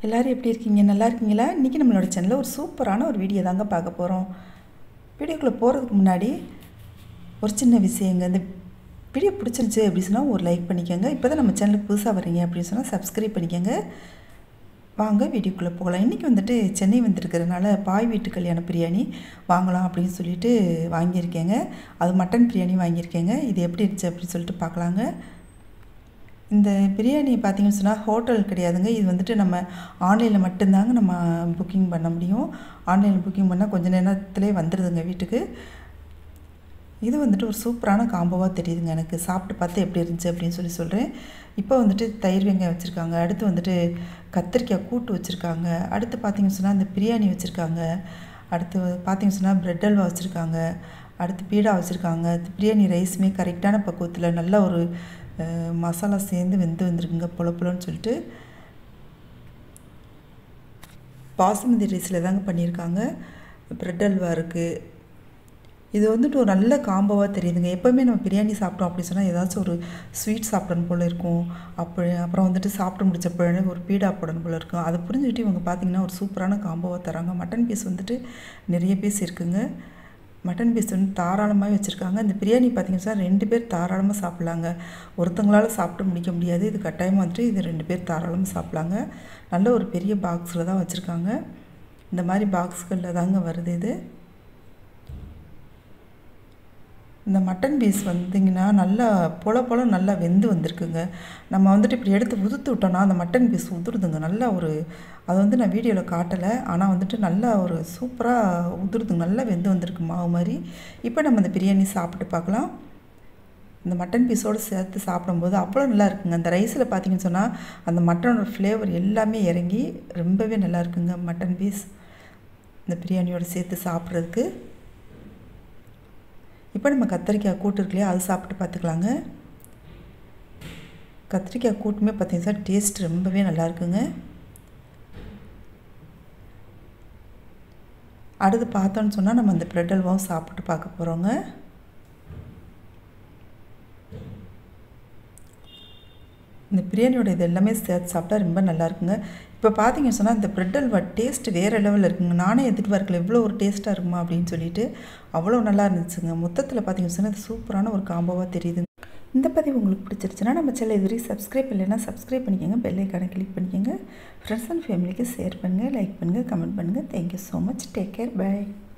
எல்லோரும் எப்படி இருக்கீங்க நல்லா இருக்கீங்களா இன்றைக்கி நம்மளோட சேனலில் ஒரு சூப்பரான ஒரு வீடியோ தாங்க பார்க்க போகிறோம் வீடியோக்குள்ளே போகிறதுக்கு முன்னாடி ஒரு சின்ன விஷயங்க இந்த வீடியோ பிடிச்சிருந்துச்சு அப்படி சொன்னால் ஒரு லைக் பண்ணிக்கோங்க இப்போ தான் நம்ம சேனலுக்கு புதுசாக வரீங்க அப்படின்னு சொன்னால் சப்ஸ்கிரைப் பண்ணிக்கோங்க வாங்க வீடியோக்குள்ளே போகலாம் இன்றைக்கி வந்துட்டு சென்னை வந்திருக்கிறதுனால பாய் வீட்டு கல்யாண பிரியாணி வாங்கலாம் அப்படின்னு சொல்லிட்டு வாங்கியிருக்கேங்க அது மட்டன் பிரியாணி வாங்கியிருக்கேங்க இது எப்படி இருந்துச்சு அப்படின்னு சொல்லிட்டு பார்க்கலாங்க இந்த பிரியாணி பார்த்திங்கன்னு சொன்னால் ஹோட்டல் கிடையாதுங்க இது வந்துட்டு நம்ம ஆன்லைனில் மட்டும்தாங்க நம்ம புக்கிங் பண்ண முடியும் ஆன்லைனில் புக்கிங் பண்ணால் கொஞ்சம் நேரத்துலேயே வந்துடுதுங்க வீட்டுக்கு இது வந்துட்டு ஒரு சூப்பரான காம்போவாக தெரியுதுங்க எனக்கு சாப்பிட்டு பார்த்து எப்படி இருந்துச்சு அப்படின்னு சொல்லி சொல்கிறேன் இப்போ வந்துட்டு தயிர் வெங்காயம் வச்சுருக்காங்க அடுத்து வந்துட்டு கத்திரிக்காய் கூட்டு வச்சுருக்காங்க அடுத்து பார்த்திங்கன்னு சொன்னால் இந்த பிரியாணி வச்சுருக்காங்க அடுத்து பார்த்திங்கன்னு சொன்னால் ப்ரெட் அல்வா வச்சுருக்காங்க அடுத்து பீடா வச்சுருக்காங்க பிரியாணி ரைஸுமே கரெக்டான பக்குவத்தில் நல்ல ஒரு மசாலா சேர்ந்து வெந்து வந்திருக்குங்க பொல பொலன்னு சொல்லிட்டு பாசுமதி ரைஸில் தாங்க பண்ணியிருக்காங்க ப்ரெட் அல்வா இருக்குது இது வந்துட்டு ஒரு நல்ல காம்போவாக தெரியுதுங்க எப்போவுமே நம்ம பிரியாணி சாப்பிட்டோம் அப்படி சொன்னால் ஏதாச்சும் ஒரு ஸ்வீட் சாப்பிடணும் போல் இருக்கும் அப்படி அப்புறம் வந்துட்டு சாப்பிட்டு முடிச்ச பிறகு ஒரு பீடா போடணும் போல் இருக்கும் அதை புரிஞ்சுக்கிட்டு இவங்க பார்த்திங்கன்னா ஒரு சூப்பரான காம்போவாக தராங்க மட்டன் பீஸ் வந்துட்டு நிறைய பீஸ் இருக்குங்க மட்டன் பீஸ் வந்து தாராளமாக வச்சுருக்காங்க இந்த பிரியாணி பார்த்திங்கன்னா சார் ரெண்டு பேர் தாராளமாக சாப்பிட்லாங்க ஒருத்தங்களால் சாப்பிட்டு முடிக்க முடியாது இது கட்டாயமாக வந்துட்டு இது ரெண்டு பேர் தாராளமாக சாப்பிட்லாங்க நல்ல ஒரு பெரிய பாக்ஸில் தான் வச்சுருக்காங்க இந்த மாதிரி பாக்ஸ்களில் தாங்க வருது இது இந்த மட்டன் பீஸ் வந்திங்கன்னா நல்லா பொல பொல நல்லா வெந்து வந்திருக்குங்க நம்ம வந்துட்டு இப்படி எடுத்து உதுத்து விட்டோன்னா அந்த மட்டன் பீஸ் உதுருதுங்க நல்லா ஒரு அதை வந்து நான் வீடியோவில் காட்டலை ஆனால் வந்துட்டு நல்லா ஒரு சூப்பராக உதுருதுங்க நல்லா வெந்து வந்திருக்கு மாவு மாதிரி இப்போ நம்ம இந்த பிரியாணி சாப்பிட்டு பார்க்கலாம் இந்த மட்டன் பீஸோடு சேர்த்து சாப்பிடும்போது அவ்வளோ நல்லா இருக்குங்க அந்த ரைஸில் பார்த்தீங்கன்னு சொன்னால் அந்த மட்டனோட ஃப்ளேவர் எல்லாமே இறங்கி ரொம்பவே நல்லா இருக்குங்க மட்டன் பீஸ் இந்த பிரியாணியோடு சேர்த்து சாப்பிட்றதுக்கு இப்போ நம்ம கத்திரிக்காய் கூட்டு இருக்கு இல்லையா அது சாப்பிட்டு பார்த்துக்கலாங்க கத்திரிக்காய் கூட்டுமே பார்த்தீங்கன்னா டேஸ்ட் ரொம்பவே நல்லா இருக்குங்க அடுத்து பார்த்தோன்னு சொன்னால் நம்ம இந்த ப்ரெட் அல்வாவும் சாப்பிட்டு பார்க்க போகிறோங்க இந்த பிரியாணியோட இது எல்லாமே சேர்த்து சாப்பிட்டா ரொம்ப நல்லா இருக்குங்க இப்போ பார்த்தீங்கன்னு சொன்னால் இந்த ப்ரெட் அல்வா டேஸ்ட் வேறு லெவலில் இருக்குங்க நானே எதிர்பார்க்கல எவ்வளோ ஒரு டேஸ்ட்டாக இருக்குமா அப்படின்னு சொல்லிட்டு அவ்வளோ நல்லா இருந்துச்சுங்க மொத்தத்தில் பார்த்தீங்கன்னு சொன்னால் இது சூப்பரான ஒரு காம்போவாக தெரியுது இந்த பதிவு உங்களுக்கு பிடிச்சிருச்சுன்னா நம்ம சேனல் இது வரைக்கும் சப்ஸ்கிரைப் இல்லைன்னா சப்ஸ்கிரைப் பண்ணிக்கோங்க பெல் ஐக்கானை கிளிக் பண்ணிக்கோங்க ஃப்ரெண்ட்ஸ் அண்ட் ஃபேமிலிக்கு ஷேர் பண்ணுங்கள் லைக் பண்ணுங்கள் கமெண்ட் பண்ணுங்கள் thank you so much take care by